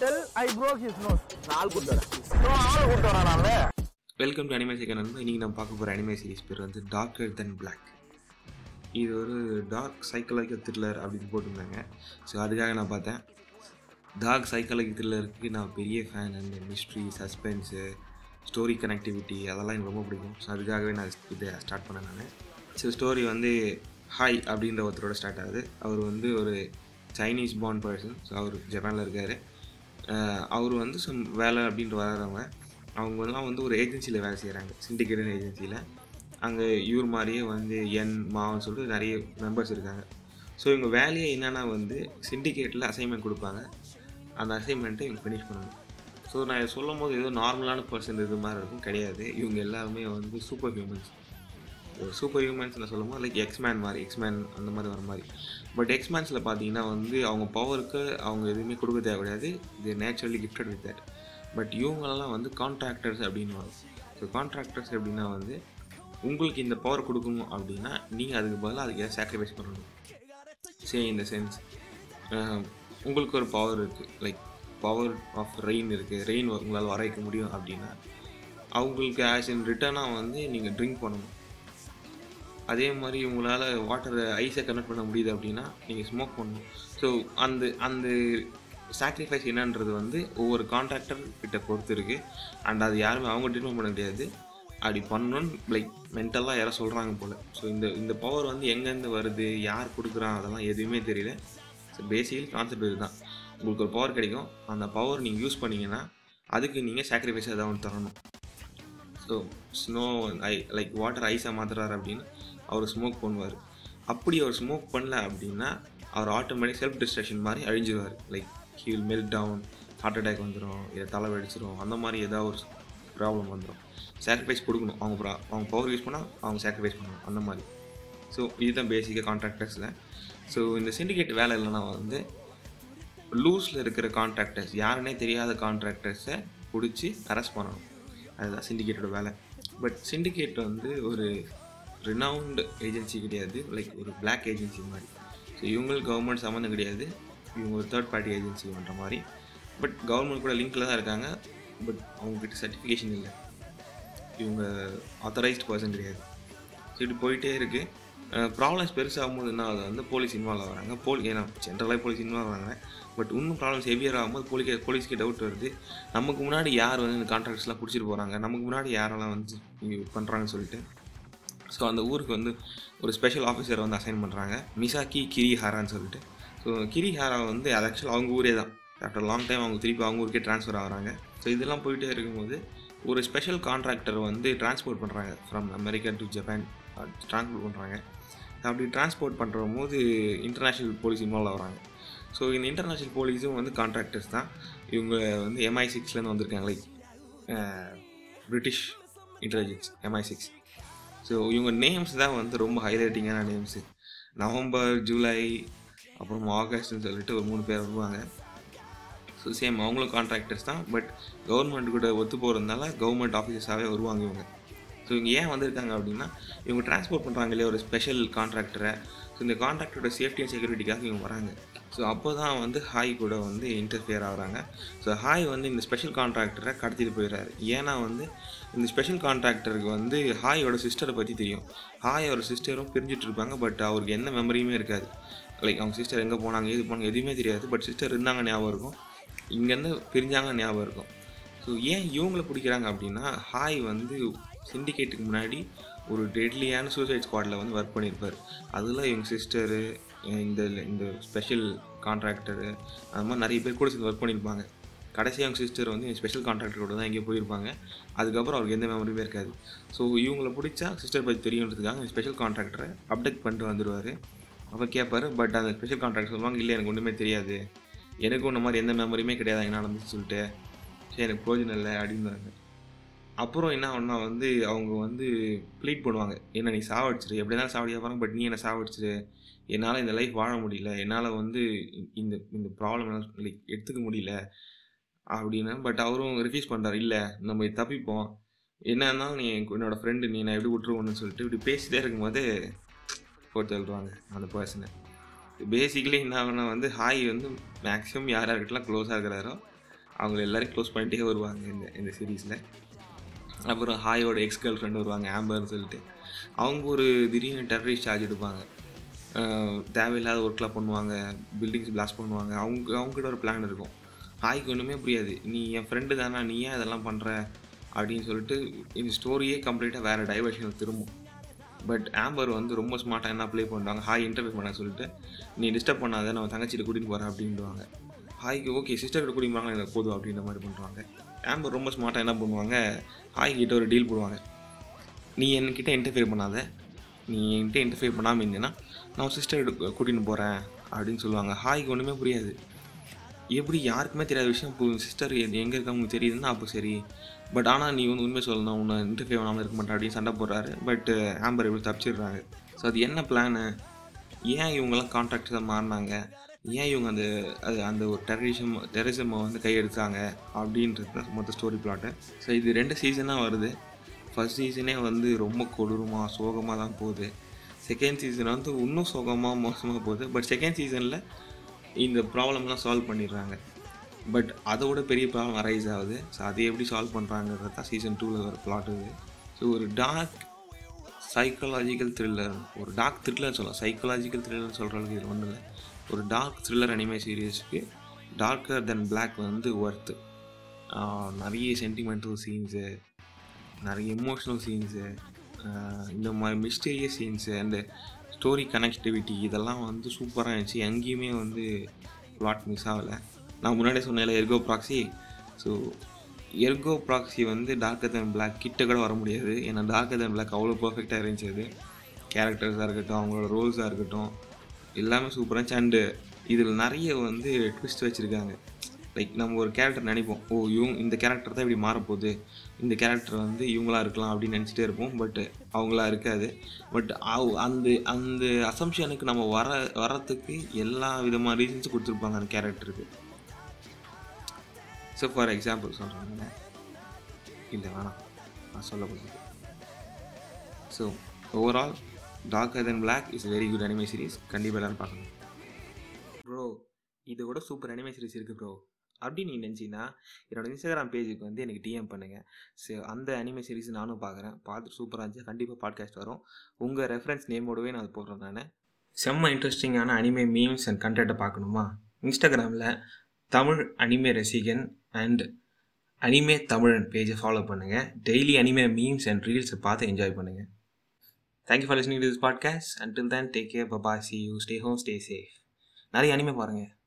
tell I broke his nose. நாலு கூட்டு வரேன் ஆள் கூட்டு வரேன் நான் வெல்கம் டு அனிமே சேனல் இன்றைக்கி நம்ம பார்க்க போகிற அனிமே சீரிஸ் பேர் வந்து டார்க்கர் தென் பிளாக் இது ஒரு டார்க் சைக்காலஜிக்கல் த்ரில்லர் அப்படின்னு போட்டிருந்தாங்க ஸோ அதுக்காக நான் பார்த்தேன் டார்க் சைக்காலஜி த்ரில்லருக்கு நான் பெரிய ஃபேன் அந்த மிஸ்ட்ரி சஸ்பென்ஸு ஸ்டோரி கனெக்டிவிட்டி அதெல்லாம் எனக்கு ரொம்ப பிடிக்கும் ஸோ அதுக்காகவே நான் இதை ஸ்டார்ட் பண்ணேன் நான் ஸோ ஸ்டோரி வந்து ஹாய் அப்படின்ற ஒருத்தரோட ஸ்டார்ட் ஆகுது அவர் வந்து ஒரு சைனீஸ் பார்ன் பர்சன் ஸோ அவர் ஜப்பானில் இருக்கார் அவர் வந்து சம் வேலை அப்படின்ட்டு வர்றவங்க அவங்கெல்லாம் வந்து ஒரு ஏஜென்சியில் வேலை செய்கிறாங்க சிண்டிகேட்டட் ஏஜென்சியில் அங்கே இவர் மாதிரியே வந்து என் மாவன் சொல்லிட்டு நிறைய மெம்பர்ஸ் இருக்காங்க ஸோ இவங்க வேலையே என்னென்னா வந்து சிண்டிகேட்டில் அசைன்மெண்ட் கொடுப்பாங்க அந்த அசைன்மெண்ட்டை இவங்க ஃபினிஷ் பண்ணணும் ஸோ நான் இதை சொல்லும் போது ஏதோ நார்மலான பர்சன் இது மாதிரி இருக்கும் கிடையாது இவங்க எல்லாருமே வந்து சூப்பர் ஹியூமன்ஸ் சூப்பர் ஹியூமன்ஸ் நான் சொல்லும் போது லைக் எக்ஸ்மேன் மாதிரி எக்ஸ்மேன் அந்த மாதிரி வர மாதிரி பட் எக்ஸ்மேன்ஸில் பார்த்தீங்கன்னா வந்து அவங்க பவருக்கு அவங்க எதுவுமே கொடுக்க தேவை கிடையாது இது naturally gifted with that but இவங்களெல்லாம் வந்து கான்ட்ராக்டர்ஸ் அப்படின்னு வரும் ஸோ கான்ட்ராக்டர்ஸ் எப்படின்னா வந்து உங்களுக்கு இந்த பவர் கொடுக்கணும் அப்படின்னா நீங்கள் அதுக்கு பதிலாக அதுக்கு ஏதாவது சாக்ரிஃபைஸ் பண்ணணும் சே இந்த சென்ஸ் உங்களுக்கு ஒரு பவர் இருக்குது லைக் பவர் ஆஃப் ரெயின் இருக்குது ரெயின் உங்களால் வர வைக்க முடியும் அப்படின்னா அவங்களுக்கு ஆஸ் இன் ரிட்டர்னாக வந்து நீங்கள் ட்ரிங்க் பண்ணணும் அதே மாதிரி உங்களால் வாட்டரை ஐஸை கனெக்ட் பண்ண முடியுது அப்படின்னா நீங்கள் ஸ்மோக் பண்ணணும் ஸோ அந்த அந்த சாக்ரிஃபைஸ் என்னன்றது வந்து ஒவ்வொரு கான்ட்ராக்டர் கிட்ட பொறுத்து இருக்குது அண்ட் அது யாருமே அவங்க ட்ரீட்மெண்ட் பண்ண முடியாது அப்படி பண்ணணும்னு லைக் மென்டலாக யாரோ சொல்கிறாங்க போல் ஸோ இந்த இந்த பவர் வந்து எங்கேருந்து வருது யார் கொடுக்குறான் அதெல்லாம் எதுவுமே தெரியல ஸோ பேசிக்கலி கான்செப்ட் இதுதான் உங்களுக்கு ஒரு பவர் கிடைக்கும் அந்த பவர் நீங்கள் யூஸ் பண்ணீங்கன்னா அதுக்கு நீங்கள் சாக்ரிஃபைஸ் ஏதாவது ஒன்று தரணும் so snow I like water ஐஸாக மாற்றுறாரு அப்படின்னு அவர் ஸ்மோக் பண்ணுவார் அப்படி அவர் ஸ்மோக் பண்ணல அப்படின்னா அவர் ஆட்டோமேட்டிக் செல்ஃப் டிஸ்ட்ரக்ஷன் மாதிரி அழிஞ்சிருவார் like he will melt down heart attack வந்துடும் இல்லை தலை வெடிச்சிரும் அந்த மாதிரி ஏதாவது ஒரு ப்ராப்ளம் வந்துடும் சாக்ரிஃபைஸ் கொடுக்கணும் அவங்க ப்ரா அவங்க பவர் யூஸ் பண்ணால் அவங்க சாக்ரிஃபைஸ் பண்ணணும் அந்த மாதிரி ஸோ இதுதான் பேசிக்காக கான்ட்ராக்டர்ஸில் ஸோ இந்த சிண்டிகேட் வேலை இல்லைன்னா வந்து லூஸில் இருக்கிற கான்ட்ராக்டர்ஸ் யாருன்னே தெரியாத கான்ட்ராக்டர்ஸை பிடிச்சி அரெஸ்ட் பண்ணணும் அதுதான் சிண்டிகேட்டோட வேலை பட் சிண்டிகேட் வந்து ஒரு ரினவுண்டு ஏஜென்சி கிடையாது லைக் ஒரு பிளாக் ஏஜென்சி மாதிரி ஸோ இவங்களுக்கு கவர்மெண்ட் சம்மந்தம் கிடையாது இவங்க ஒரு தேர்ட் பார்ட்டி ஏஜென்சி பண்ணுற மாதிரி பட் கவர்மெண்ட் கூட லிங்க்கில் தான் இருக்காங்க பட் அவங்கக்கிட்ட சர்டிஃபிகேஷன் இல்லை இவங்க ஆத்தரைஸ்டு பர்சன் கிடையாது ஸோ இப்படி போயிட்டே இருக்குது ப்ராப்ளம்ஸ் பெருசாகும் போது என்ன ஆகுது வந்து போலீஸ் இன்வால்வ் ஆகிறாங்க போலி ஏன்னா ஜென்ரலாக போலீஸ் இன்வால்வ் ஆகிறாங்க பட் இன்னும் ப்ராப்ளம்ஸ் ஹெவியர் ஆகும்போது போலீஸ் போலீஸ்க்கு டவுட் வருது நமக்கு முன்னாடி யார் வந்து இந்த கான்ட்ராக்ட்ஸ்லாம் பிடிச்சிட்டு போகிறாங்க நமக்கு முன்னாடி யாரெல்லாம் வந்து இங்கே பண்ணுறாங்கன்னு சொல்லிட்டு ஸோ அந்த ஊருக்கு வந்து ஒரு ஸ்பெஷல் ஆஃபீஸரை வந்து அசைன் பண்ணுறாங்க மிசாக்கி கிரிஹாரான்னு சொல்லிட்டு ஸோ கிரிஹாரா வந்து அது ஆக்சுவலாக அவங்க ஊரே தான் ஆஃப்டர் லாங் டைம் அவங்க திருப்பி அவங்க ஊருக்கே ட்ரான்ஸ்ஃபர் ஆகிறாங்க ஸோ இதெல்லாம் போயிட்டே இருக்கும்போது ஒரு ஸ்பெஷல் கான்ட்ராக்டர் வந்து டிரான்ஸ்போர்ட் பண்ணுறாங்க from America to Japan transport பண்ணுறாங்க அப்படி டிரான்ஸ்போர்ட் பண்ணுற போது இன்டர்நேஷ்னல் போலீஸ் இன்வால்வ் ஆகிறாங்க ஸோ இந்த இன்டர்நேஷ்னல் போலீஸும் வந்து கான்ட்ராக்டர்ஸ் தான் இவங்க வந்து எம்ஐ சிக்ஸ்லேருந்து வந்திருக்காங்க like British intelligence MI six so இவங்க நேம்ஸ் தான் வந்து ரொம்ப ஹைலைட்டிங்கான நேம்ஸு நவம்பர் ஜூலை அப்புறம் ஆகஸ்ட்னு சொல்லிட்டு ஒரு மூணு பேர் வருவாங்க ஸோ சேம் அவங்களும் கான்ட்ராக்டர்ஸ் தான் பட் கவர்மெண்ட் கூட ஒத்து போகிறதுனால கவர்மெண்ட் ஆஃபீஸர்ஸாகவே வருவாங்க இவங்க ஸோ இவங்க ஏன் வந்திருக்காங்க அப்படின்னா இவங்க டிரான்ஸ்போர்ட் பண்ணுறாங்க இல்லையா ஒரு ஸ்பெஷல் கான்ட்ராக்டரை ஸோ இந்த கான்ட்ராக்டரோட சேஃப்டி அண்ட் செக்யூரிட்டிக்காக இவங்க வராங்க ஸோ அப்போ தான் வந்து ஹாய் கூட வந்து இன்டர்ஃபியர் ஆகிறாங்க ஸோ ஹாய் வந்து இந்த ஸ்பெஷல் கான்ட்ராக்டரை கடத்திட்டு போயிடுறாரு ஏன்னா வந்து இந்த ஸ்பெஷல் கான்ட்ராக்டருக்கு வந்து ஹாயோட சிஸ்டரை பற்றி தெரியும் ஹாயோட சிஸ்டரும் பிரிஞ்சுட்டு இருப்பாங்க பட் அவருக்கு எந்த மெமரியுமே இருக்காது லைக் அவங்க சிஸ்டர் எங்கே போனாங்க எது போனாங்க எதுவுமே தெரியாது பட் சிஸ்டர் இருந்தாங்க ஞாபகம் இருக்கும் இங்கேருந்து பிரிஞ்சாங்க ஞாபகம் இருக்கும் ஸோ ஏன் இவங்களை பிடிக்கிறாங்க அப்படின்னா ஹாய் வந்து சிண்டிகேட்டுக்கு முன்னாடி ஒரு டெட்லியான சூசைட் ஸ்குவாடில் வந்து ஒர்க் பண்ணியிருப்பார் அதில் இவங்க சிஸ்டரு இந்த இந்த ஸ்பெஷல் கான்ட்ராக்டரு அது மாதிரி நிறைய பேர் கூட சேர்ந்து ஒர்க் பண்ணியிருப்பாங்க கடைசி அவங்க சிஸ்டர் வந்து ஸ்பெஷல் கான்ட்ராக்டரோட தான் எங்கேயோ போயிருப்பாங்க அதுக்கப்புறம் அவருக்கு எந்த மெமரியுமே இருக்காது ஸோ இவங்கள பிடிச்சா சிஸ்டர் பற்றி தெரியுன்றதுக்காக ஸ்பெஷல் கான்ட்ராக்டரை அப்டேட் பண்ணிட்டு வந்துடுவார் அப்போ கேட்பாரு பட் அந்த ஸ்பெஷல் கான்ட்ராக்ட் சொல்லுவாங்க இல்லை எனக்கு ஒன்றுமே தெரியாது எனக்கு ஒன்று மாதிரி எந்த மெமரியுமே கிடையாது அங்கே நடந்துச்சு சொல்லிட்டு சரி எனக்கு பிரோஜனம் இல்லை அப்படின்னாங்க அப்புறம் என்ன ஒன்றா வந்து அவங்க வந்து ப்ளீட் பண்ணுவாங்க என்ன நீ சாவடிச்சிரு எப்படி தான் சாவடியா பாருங்க பட் நீ என்ன சாவடிச்சிரு என்னால் இந்த லைஃப் வாழ முடியல என்னால் வந்து இந்த இந்த ப்ராப்ளம் லைக் எடுத்துக்க முடியல அப்படின்னு பட் அவரும் ரிஃப்யூஸ் பண்ணுறாரு இல்லை நம்ம தப்பிப்போம் என்ன இருந்தாலும் நீ என்னோட ஃப்ரெண்டு நீ நான் எப்படி விட்டுருவோன்னு சொல்லிட்டு இப்படி பேசிட்டே இருக்கும்போது போட்டு தள்ளுவாங்க அந்த பர்சனை பேசிக்கலி என்ன ஆகுனா வந்து ஹாய் வந்து மேக்ஸிமம் யார் யார்கிட்டலாம் க்ளோஸாக இருக்கிறாரோ அவங்க எல்லாரும் க்ளோஸ் பண்ணிட்டே வருவாங்க இந்த இந்த சீரீஸில் அப்புறம் ஹாயோட எக்ஸ் கேர்ள் ஃப்ரெண்டு வருவாங்க ஆம்பர்னு சொல்லிட்டு அவங்க ஒரு திடீர்னு டெரரிஸ்ட் சார்ஜ் எடுப்பாங்க அஹ் தேவையில்லாத ஒர்க்லாம் பண்ணுவாங்க பில்டிங்ஸ் பிளாஸ்ட் பண்ணுவாங்க அவங்க அவங்ககிட்ட ஒரு பிளான் இருக்கும் ஹாய்க்கு ஒன்றுமே புரியாது நீ என் ஃப்ரெண்டு தானே நீ ஏன் இதெல்லாம் பண்ணுற அப்படின்னு சொல்லிட்டு இந்த ஸ்டோரியே கம்ப்ளீட்டாக வேறு டைவர்ஷன் திரும்பும் பட் ஆம்பர் வந்து ரொம்ப ஸ்மார்ட்டாக என்ன ப்ளே பண்ணுவாங்க ஹாய் இன்டர்வியூ பண்ண சொல்லிட்டு நீ டிஸ்டர்ப் பண்ணாத நம்ம தங்கச்சிட்டு கூட்டின்னு போகிறேன் அப்படின்டுவாங்க ஹாய்க்கு ஓகே சிஸ்டர்கிட்ட கூட்டின்னு போகிறாங்க எனக்கு போதும் அப்படின்ற மாதிரி பண்ணுவாங்க ஆம்பர் ரொம்ப ஸ்மார்ட்டாக என்ன பண்ணுவாங்க ஹாய் கிட்ட ஒரு டீல் போடுவாங்க நீ என்கிட்ட இன்டர்ஃபியர் பண்ணாத நீ என்கிட்ட இன்டர்ஃபியர் பண்ணாமல் இருந்தேன்னா நான் சிஸ்டர் கூட்டின்னு போகிறேன் அப்படின்னு சொல்லுவாங்க ஹாய்க்கு ஒன்றுமே புரியாது எப்படி யாருக்குமே தெரியாத விஷயம் இப்போ சிஸ்டர் எங்கே இருக்காங்க தெரியுதுன்னா அப்போ சரி பட் ஆனால் நீ வந்து உண்மை சொல்லணும் உன்னை இன்டர்ஃபியர் பண்ணாமல் இருக்க மாட்டேன் அப்படின்னு சண்டை போடுறாரு பட் ஆம்பர் எப்படி தப்பிச்சிடுறாங்க ஸோ அது என்ன பிளானு ஏன் இவங்கெல்லாம் கான்ட்ராக்டர்ஸாக மாறினாங்க ஏன் இவங்க அந்த அது அந்த ஒரு டெரரிசம் டெரரிசமை வந்து கையெடுத்தாங்க அப்படின்றது தான் மொத்த ஸ்டோரி பிளாட்டு ஸோ இது ரெண்டு சீசனாக வருது ஃபர்ஸ்ட் சீசனே வந்து ரொம்ப கொடூரமாக சோகமாக தான் போகுது செகண்ட் சீசன் வந்து இன்னும் சோகமாக மோசமாக போகுது பட் செகண்ட் சீசனில் இந்த ப்ராப்ளம்லாம் சால்வ் பண்ணிடுறாங்க பட் அதை விட பெரிய ப்ராப்ளம் அரைஸ் ஆகுது ஸோ அதை எப்படி சால்வ் பண்ணுறாங்கிறது தான் சீசன் டூவில் ஒரு பிளாட் இது ஸோ ஒரு டார்க் சைக்கலாஜிக்கல் த்ரில்லர் ஒரு டார்க் த்ரில்லர் சொல்லலாம் சைக்கலாஜிக்கல் த்ரில்லர் சொல்கிற அளவுக்கு இது ஒன்றும் இல்லை ஒரு டார்க் த்ரில்லர் அனிமே சீரியஸ்க்கு டார்க்கர் தென் Black வந்து ஒர்த்து நிறைய சென்டிமெண்டல் சீன்ஸு நிறைய எமோஷ்னல் சீன்ஸு இந்த மாதிரி mysterious scenes and story connectivity இதெல்லாம் வந்து சூப்பராக இருந்துச்சு எங்கேயுமே வந்து பிளாட் மிஸ் ஆகலை நான் முன்னாடியே சொன்னேன்ல Ergo Proxy so Ergo Proxy வந்து டார்க்கர் தன் Black கிட்ட கூட வர முடியாது ஏன்னா டார்க்கர் தன் Black அவ்வளோ பர்ஃபெக்டாக இருந்துச்சு அது கேரக்டர்ஸாக இருக்கட்டும் அவங்களோட ரோல்ஸாக இருக்கட்டும் எல்லாமே சூப்பராக இருந்துச்சு அண்டு இதில் நிறைய வந்து ட்விஸ்ட் வச்சுருக்காங்க லைக் நம்ம ஒரு கேரக்டர் நினைப்போம் ஓ இவங்க இந்த கேரக்டர் தான் இப்படி மாறப்போகுது இந்த கேரக்டர் வந்து இவங்களா இருக்கலாம் அப்படின்னு நினச்சிட்டே இருப்போம் பட் அவங்களா இருக்காது பட் அந்த அந்த அசம்ஷனுக்கு நம்ம வர வரத்துக்கு எல்லா விதமான ரீசன்ஸும் கொடுத்துருப்பாங்க அந்த கேரக்டருக்கு ஸோ ஃபார் எக்ஸாம்பிள் சொல்கிறாங்க இல்லை வேணாம் நான் சொல்ல போகிறது so overall darker than Black is very good anime series கண்டிப்பாக எல்லாரும் பார்க்கணும் ப்ரோ இதை விட சூப்பர் அனிமே சீரிஸ் இருக்குது ப்ரோ அப்படி நீ நினச்சின்னா என்னோட இன்ஸ்டாகிராம் பேஜுக்கு வந்து எனக்கு டிஎம் பண்ணுங்கள் ஸோ அந்த அனிமே சீரிஸ் நானும் பார்க்குறேன் பார்த்துட்டு சூப்பராக இருந்துச்சு கண்டிப்பாக பாட்காஸ்ட் வரும் உங்கள் ரெஃபரன்ஸ் நேமோடவே நான் அது போடுறேன் நான் செம்ம இன்ட்ரெஸ்டிங்கான அனிமே மீம்ஸ் அண்ட் கண்டென்ட்டை பார்க்கணுமா இன்ஸ்டாகிராமில் தமிழ் அனிமே ரசிகன் அண்ட் அனிமே தமிழன் பேஜை ஃபாலோ பண்ணுங்கள் டெய்லி அனிமே மீம்ஸ் அண்ட் ரீல்ஸை பார்த்து என்ஜாய் பண்ணுங்கள் thank you for listening to this podcast until then take care பபா see you stay home stay safe நிறைய அனிமே பாருங்கள்